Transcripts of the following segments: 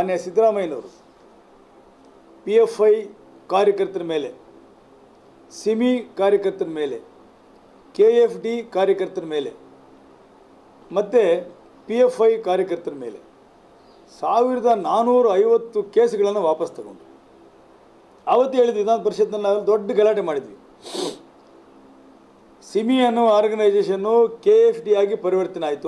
ಮಾನ್ಯ ಸಿದ್ದರಾಮಯ್ಯನವರು P F I ಕಾರ್ಯಕರ್ತರ ಮೇಲೆ ಸಿಮಿ ಕಾರ್ಯಕರ್ತರ ಮೇಲೆ ಕೆ ಎಫ್ ಡಿ ಕಾರ್ಯಕರ್ತರ ಮೇಲೆ ಮತ್ತು ಪಿ ಎಫ್ ಐ ಕಾರ್ಯಕರ್ತರ ಮೇಲೆ ಸಾವಿರದ ನಾನ್ನೂರ ಐವತ್ತು ಕೇಸುಗಳನ್ನು ವಾಪಸ್ ತಗೊಂಡು ಆವತ್ತು ಹೇಳಿದ್ವಿ ವಿಧಾನ ಪರಿಷತ್ನಲ್ಲಿ ನಾವು ದೊಡ್ಡ ಗಲಾಟೆ ಮಾಡಿದ್ವಿ ಸಿಮಿ ಅನ್ನೋ ಆರ್ಗನೈಸೇಷನ್ನು ಕೆ ಎಫ್ ಡಿ ಆಗಿ ಪರಿವರ್ತನೆ ಆಯಿತು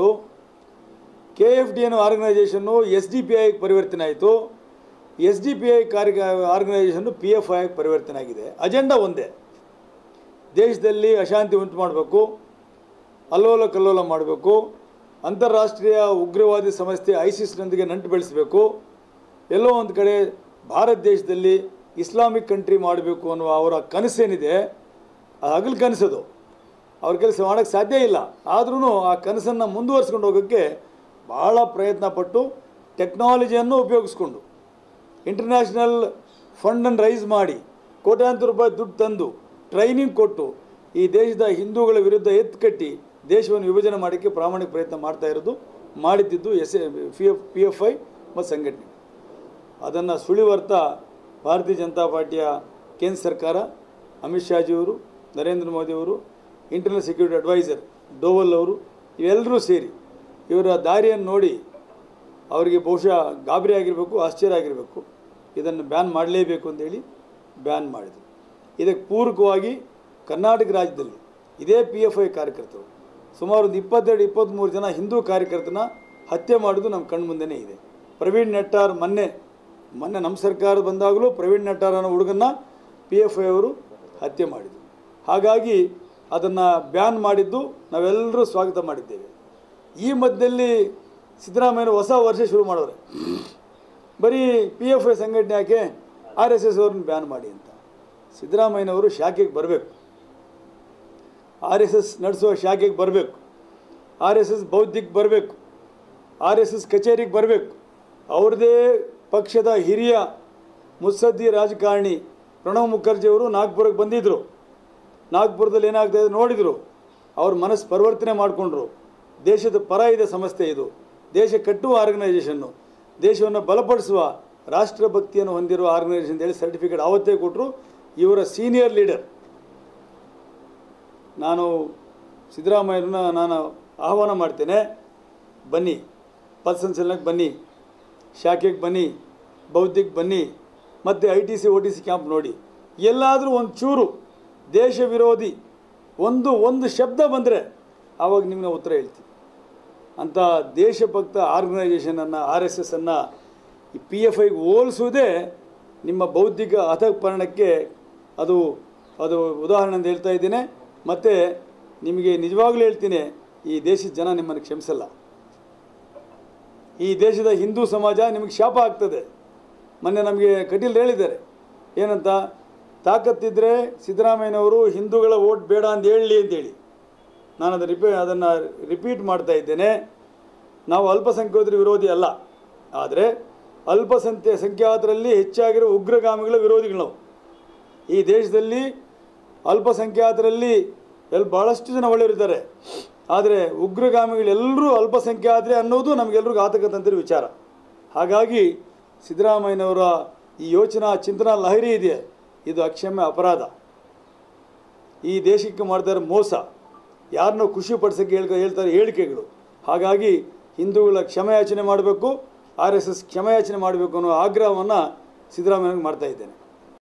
ಕೆ ಎಫ್ ಡಿ ಅನ್ನೋ ಆರ್ಗನೈಸೇಷನ್ನು ಎಸ್ ಡಿ ಪಿ ಐ ಪರಿವರ್ತನೆ ಆಯಿತು ಎಸ್ ಡಿ ಪಿ ಐ ಕಾರ್ಯ ಆರ್ಗನೈಸೇಷನ್ನು ಪಿ ಎಫ್ ಐ ಪರಿವರ್ತನೆ ಆಗಿದೆ ಅಜೆಂಡಾ ಒಂದೇ ದೇಶದಲ್ಲಿ ಅಶಾಂತಿ ಉಂಟು ಮಾಡಬೇಕು ಅಲ್ಲೋಲ ಕಲ್ಲೋಲ ಮಾಡಬೇಕು ಅಂತಾರಾಷ್ಟ್ರೀಯ ಉಗ್ರವಾದಿ ಸಂಸ್ಥೆ ಐಸಿಸ್ನೊಂದಿಗೆ ನಂಟು ಬೆಳೆಸಬೇಕು ಎಲ್ಲೋ ಒಂದು ಕಡೆ ಭಾರತ ದೇಶದಲ್ಲಿ ಇಸ್ಲಾಮಿಕ್ ಕಂಟ್ರಿ ಮಾಡಬೇಕು ಅನ್ನುವ ಅವರ ಕನಸೇನಿದೆ ಅದು ಹಗಲು ಕನಸದು ಅವ್ರ ಕೆಲಸ ಮಾಡೋಕ್ಕೆ ಸಾಧ್ಯ ಇಲ್ಲ ಆದ್ರೂ ಆ ಕನಸನ್ನು ಮುಂದುವರಿಸ್ಕೊಂಡು ಹೋಗೋಕ್ಕೆ ಭಾಳ ಪ್ರಯತ್ನ ಪಟ್ಟು ಟೆಕ್ನಾಲಜಿಯನ್ನು ಉಪಯೋಗಿಸ್ಕೊಂಡು ಇಂಟರ್ನ್ಯಾಷನಲ್ ಫಂಡನ್ನು ರೈಸ್ ಮಾಡಿ ಕೋಟ್ಯಾಂತರ ರೂಪಾಯಿ ದುಡ್ಡು ತಂದು ಟ್ರೈನಿಂಗ್ ಕೊಟ್ಟು ಈ ದೇಶದ ಹಿಂದೂಗಳ ವಿರುದ್ಧ ಎತ್ತು ಕಟ್ಟಿ ದೇಶವನ್ನು ವಿಭಜನೆ ಮಾಡೋಕ್ಕೆ ಪ್ರಾಮಾಣಿಕ ಪ್ರಯತ್ನ ಮಾಡ್ತಾ ಇರೋದು ಮಾಡಿದ್ದಿದ್ದು S P F P F I ಮತ್ತು ಸಂಘಟನೆ ಅದನ್ನು ಸುಳಿವರ್ತ ಭಾರತೀಯ ಜನತಾ ಪಾರ್ಟಿಯ ಕೇಂದ್ರ ಸರ್ಕಾರ ಅಮಿತ್ ಶಾಜಿಯವರು ನರೇಂದ್ರ ಮೋದಿಯವರು ಇಂಟರ್ನಲ್ ಸೆಕ್ಯೂರಿಟಿ ಅಡ್ವೈಸರ್ ಡೋವಲ್ ಅವರು ಇವೆಲ್ಲರೂ ಸೇರಿ ಇವರ ದಾರಿಯನ್ನು ನೋಡಿ ಅವರಿಗೆ ಬಹುಶಃ ಗಾಬರಿ ಆಗಿರಬೇಕು ಆಶ್ಚರ್ಯ ಆಗಿರಬೇಕು ಇದನ್ನು ಬ್ಯಾನ್ ಮಾಡಲೇಬೇಕು ಅಂತೇಳಿ ಬ್ಯಾನ್ ಮಾಡಿದರು ಇದಕ್ಕೆ ಪೂರಕವಾಗಿ ಕರ್ನಾಟಕ ರಾಜ್ಯದಲ್ಲಿ ಇದೇ ಪಿ ಎಫ್ ಐ ಕಾರ್ಯಕರ್ತರು ಸುಮಾರು ಒಂದು ಇಪ್ಪತ್ತೆರಡು ಇಪ್ಪತ್ತ್ಮೂರು ಜನ ಹಿಂದೂ ಕಾರ್ಯಕರ್ತನ ಹತ್ಯೆ ಮಾಡೋದು ನಮ್ಮ ಕಣ್ಣು ಮುಂದೆನೇ ಇದೆ ಪ್ರವೀಣ್ ನೆಟ್ಟಾರ್ ಮೊನ್ನೆ ಮೊನ್ನೆ ನಮ್ಮ ಸರ್ಕಾರ ಬಂದಾಗಲೂ ಪ್ರವೀಣ್ ನೆಟ್ಟಾರ್ ಅನ್ನೋ ಹುಡುಗನ್ನ ಪಿ ಎಫ್ ಐ ಅವರು ಹತ್ಯೆ ಮಾಡಿದರು ಹಾಗಾಗಿ ಅದನ್ನು ಬ್ಯಾನ್ ಮಾಡಿದ್ದು ನಾವೆಲ್ಲರೂ ಸ್ವಾಗತ ಮಾಡಿದ್ದೇವೆ ಈ ಮಧ್ಯದಲ್ಲಿ ಸಿದ್ದರಾಮಯ್ಯ ಹೊಸ ವರ್ಷ ಶುರು ಮಾಡೋರೆ ಬರೀ ಪಿ ಎಫ್ ಐ ಸಂಘಟನೆ ಯಾಕೆ ಆರ್ ಎಸ್ ಎಸ್ ಅವ್ರನ್ನ ಬ್ಯಾನ್ ಮಾಡಿ ಅಂತ ಸಿದ್ದರಾಮಯ್ಯನವರು ಶಾಖೆಗೆ ಬರಬೇಕು ಆರ್ ಎಸ್ ಎಸ್ ನಡೆಸುವ ಶಾಖೆಗೆ ಬರಬೇಕು ಆರ್ ಎಸ್ ಎಸ್ ಬೌದ್ಧಿಕ್ ಬರಬೇಕು ಆರ್ ಎಸ್ ಎಸ್ ಕಚೇರಿಗೆ ಬರಬೇಕು ಅವ್ರದ್ದೇ ಪಕ್ಷದ ಹಿರಿಯ ಮುತ್ಸದ್ದಿ ರಾಜಕಾರಣಿ ಪ್ರಣವ್ ಮುಖರ್ಜಿಯವರು ನಾಗ್ಪುರಕ್ಕೆ ಬಂದಿದ್ದರು ನಾಗ್ಪುರದಲ್ಲಿ ಏನಾಗ್ತಾ ಇದೆ ನೋಡಿದರು ಅವ್ರ ಮನಸ್ಸು ಪರಿವರ್ತನೆ ಮಾಡಿಕೊಂಡ್ರು ದೇಶದ ಪರ ಇದೆ ಸಂಸ್ಥೆ ಇದು ದೇಶ ಕಟ್ಟುವ ಆರ್ಗನೈಸೇಷನ್ನು ದೇಶವನ್ನು ಬಲಪಡಿಸುವ ರಾಷ್ಟ್ರಭಕ್ತಿಯನ್ನು ಹೊಂದಿರುವ ಆರ್ಗನೈಸೇಷನ್ ಅಂತೇಳಿ ಸರ್ಟಿಫಿಕೇಟ್ ಆವತ್ತೇ ಕೊಟ್ಟರು ಇವರ ಸೀನಿಯರ್ ಲೀಡರ್ ನಾನು ಸಿದ್ದರಾಮಯ್ಯರನ್ನ ನಾನು ಆಹ್ವಾನ ಮಾಡ್ತೇನೆ ಬನ್ನಿ ಪಲ್ಸನ್ಸಲ್ನಾಗ ಬನ್ನಿ ಶಾಖೆಗೆ ಬನ್ನಿ ಬೌದ್ಧಿಕ್ ಬನ್ನಿ ಮತ್ತು I T C O T C camp ನೋಡಿ ಎಲ್ಲಾದರೂ ಒಂದು ಚೂರು ದೇಶ ವಿರೋಧಿ ಒಂದು ಒಂದು ಶಬ್ದ ಬಂದರೆ ಆವಾಗ ನಿಮಗೆ ಉತ್ತರ ಹೇಳ್ತೀನಿ ಅಂಥ ದೇಶಭಕ್ತ ಆರ್ಗನೈಸೇಷನನ್ನು ಆರ್ ಎಸ್ ಎಸ್ಸನ್ನು ಈ ಪಿ ಎಫ್ ಐಗೆ ಹೋಲಿಸುವುದೇ ನಿಮ್ಮ ಬೌದ್ಧಿಕ ಅಧಪರಣಕ್ಕೆ ಅದು ಅದು ಉದಾಹರಣೆ ಅಂತ ಹೇಳ್ತಾ ಇದ್ದೇನೆ ಮತ್ತು ನಿಮಗೆ ನಿಜವಾಗ್ಲೂ ಹೇಳ್ತೀನಿ ಈ ದೇಶದ ಜನ ನಿಮ್ಮನ್ನು ಕ್ಷಮಿಸಲ್ಲ ಈ ದೇಶದ ಹಿಂದೂ ಸಮಾಜ ನಿಮಗೆ ಶಾಪ ಆಗ್ತದೆ ಮೊನ್ನೆ ನಮಗೆ ಕಟೀಲ್ ಹೇಳಿದ್ದಾರೆ ಏನಂತ ತಾಕತ್ತಿದ್ರೆ ಸಿದ್ದರಾಮಯ್ಯನವರು ಹಿಂದೂಗಳ ಓಟ್ ಬೇಡ ಅಂತ ಹೇಳಲಿ ಅಂತೇಳಿ ನಾನು ಅದು ರಿಪೀ ಅದನ್ನು ರಿಪೀಟ್ ಮಾಡ್ತಾ ಇದ್ದೇನೆ ನಾವು ಅಲ್ಪಸಂಖ್ಯಾತರ ವಿರೋಧಿ ಅಲ್ಲ ಆದರೆ ಅಲ್ಪಸಂಖ್ಯ ಸಂಖ್ಯಾತರಲ್ಲಿ ಹೆಚ್ಚಾಗಿರೋ ಉಗ್ರಗಾಮಿಗಳ ವಿರೋಧಿಗಳು ನಾವು ಈ ದೇಶದಲ್ಲಿ ಅಲ್ಪಸಂಖ್ಯಾತರಲ್ಲಿ ಎಲ್ಲಿ ಭಾಳಷ್ಟು ಜನ ಒಳ್ಳೆಯವರಿದ್ದಾರೆ ಆದರೆ ಉಗ್ರಗಾಮಿಗಳೆಲ್ಲರೂ ಅಲ್ಪಸಂಖ್ಯಾತರೆ ಅನ್ನೋದು ನಮಗೆಲ್ರಿಗೂ ಆತಂಕ ತಂದಿರೋ ವಿಚಾರ ಹಾಗಾಗಿ ಸಿದ್ದರಾಮಯ್ಯನವರ ಈ ಯೋಚನಾ ಚಿಂತನಾ ಲಹರಿ ಇದೆ ಇದು ಅಕ್ಷಮ್ಯ ಅಪರಾಧ ಈ ದೇಶಕ್ಕೆ ಮಾಡ್ತಾರೆ ಮೋಸ ಯಾರನ್ನೋ ಖುಷಿ ಪಡಿಸೋಕ್ಕೆ ಹೇಳ್ಕ ಹೇಳ್ತಾರೆ ಹೇಳಿಕೆಗಳು ಹಾಗಾಗಿ ಹಿಂದೂಗಳ ಕ್ಷಮೆಯಾಚನೆ ಮಾಡಬೇಕು ಆರ್ ಎಸ್ ಎಸ್ ಕ್ಷಮೆಯಾಚನೆ ಮಾಡಬೇಕು ಅನ್ನೋ ಆಗ್ರಹವನ್ನು ಸಿದ್ದರಾಮಯ್ಯನಿಗೆ ಮಾಡ್ತಾ ಇದ್ದೇನೆ